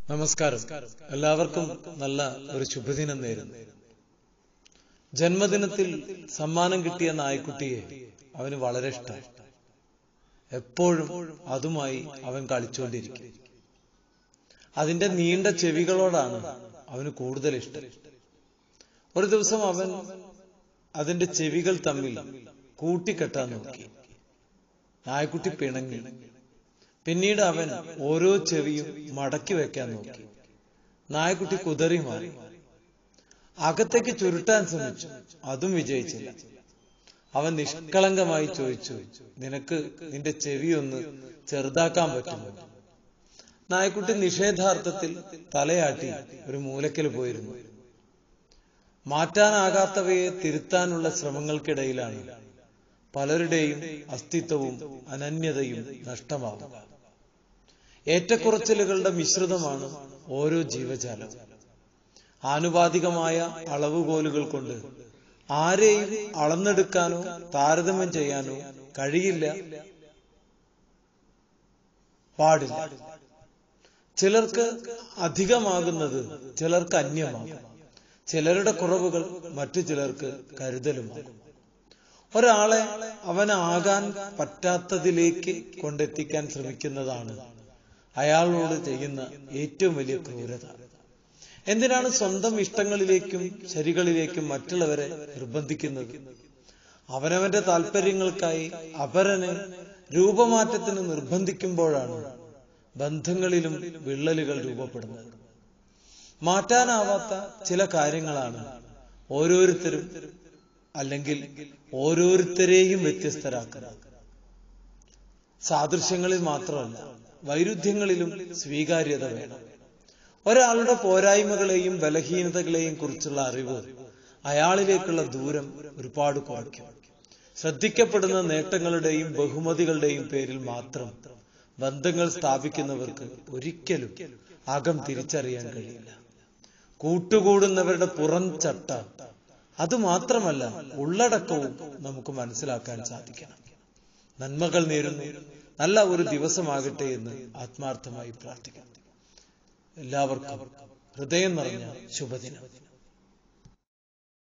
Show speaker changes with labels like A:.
A: നമസ്കാരം എല്ലാവർക്കും നല്ല ഒരു ശുഭദിനം നേരുന്നു ജന്മദിനത്തിൽ സമ്മാനം കിട്ടിയ നായ്ക്കുട്ടിയെ അവന് വളരെ ഇഷ്ടം എപ്പോഴും അതുമായി അവൻ കളിച്ചുകൊണ്ടിരിക്കും അതിന്റെ നീണ്ട ചെവികളോടാണ് അവന് കൂടുതൽ ഇഷ്ടം ഒരു ദിവസം അവൻ അതിന്റെ ചെവികൾ തമ്മിൽ കൂട്ടിക്കെട്ടാൻ നോക്കി നായ്ക്കുട്ടി പിണങ്ങി പിന്നീട് അവൻ ഓരോ ചെവിയും മടക്കി വെക്കാൻ നോക്കി നായക്കുട്ടി കുതറി മാറി അകത്തേക്ക് ചുരുട്ടാൻ ശ്രമിച്ചു അതും വിജയിച്ചില്ല അവൻ നിഷ്കളങ്കമായി ചോദിച്ചു നിനക്ക് നിന്റെ ചെവി ഒന്ന് ചെറുതാക്കാൻ പറ്റുമോ നായക്കുട്ടി നിഷേധാർത്ഥത്തിൽ തലയാട്ടി ഒരു മൂലക്കൽ പോയിരുന്നു മാറ്റാനാകാത്തവയെ തിരുത്താനുള്ള ശ്രമങ്ങൾക്കിടയിലാണ് പലരുടെയും അസ്തിത്വവും അനന്യതയും നഷ്ടമാകുക ഏറ്റക്കുറച്ചിലുകളുടെ മിശ്രിതമാണ് ഓരോ ജീവജാലവും ആനുപാതികമായ അളവുകോലുകൾ കൊണ്ട് ആരെയും അളന്നെടുക്കാനോ താരതമ്യം ചെയ്യാനോ കഴിയില്ല പാടില്ല ചിലർക്ക് അധികമാകുന്നത് ചിലർക്ക് അന്യമാകും ചിലരുടെ കുറവുകൾ മറ്റു ചിലർക്ക് കരുതലുമാകും ഒരാളെ അവനാകാൻ പറ്റാത്തതിലേക്ക് കൊണ്ടെത്തിക്കാൻ ശ്രമിക്കുന്നതാണ് അയാളോട് ചെയ്യുന്ന ഏറ്റവും വലിയ ക്രൂരത എന്തിനാണ് സ്വന്തം ഇഷ്ടങ്ങളിലേക്കും ശരികളിലേക്കും മറ്റുള്ളവരെ നിർബന്ധിക്കുന്നത് അവനവന്റെ താല്പര്യങ്ങൾക്കായി അപരനെ രൂപമാറ്റത്തിന് നിർബന്ധിക്കുമ്പോഴാണ് ബന്ധങ്ങളിലും വിള്ളലുകൾ രൂപപ്പെടുന്നത് മാറ്റാനാവാത്ത ചില കാര്യങ്ങളാണ് ഓരോരുത്തരും അല്ലെങ്കിൽ ഓരോരുത്തരെയും വ്യത്യസ്തരാക്കുന്നത് സാദൃശ്യങ്ങളിൽ മാത്രമല്ല വൈരുദ്ധ്യങ്ങളിലും സ്വീകാര്യത വേണം ഒരാളുടെ പോരായ്മകളെയും ബലഹീനതകളെയും കുറിച്ചുള്ള അറിവ് അയാളിലേക്കുള്ള ദൂരം ഒരുപാട് കുറയ്ക്കും ശ്രദ്ധിക്കപ്പെടുന്ന നേട്ടങ്ങളുടെയും ബഹുമതികളുടെയും പേരിൽ മാത്രം ബന്ധങ്ങൾ സ്ഥാപിക്കുന്നവർക്ക് ഒരിക്കലും അകം തിരിച്ചറിയാൻ കഴിയില്ല കൂട്ടുകൂടുന്നവരുടെ പുറം ചട്ട അതുമാത്രമല്ല ഉള്ളടക്കവും നമുക്ക് മനസ്സിലാക്കാൻ സാധിക്കണം നന്മകൾ നേരുന്നു നല്ല ഒരു ദിവസമാകട്ടെ എന്ന് ആത്മാർത്ഥമായി പ്രാർത്ഥിക്കുന്നു എല്ലാവർക്കും ഹൃദയം നിറഞ്ഞ ശുഭദിനം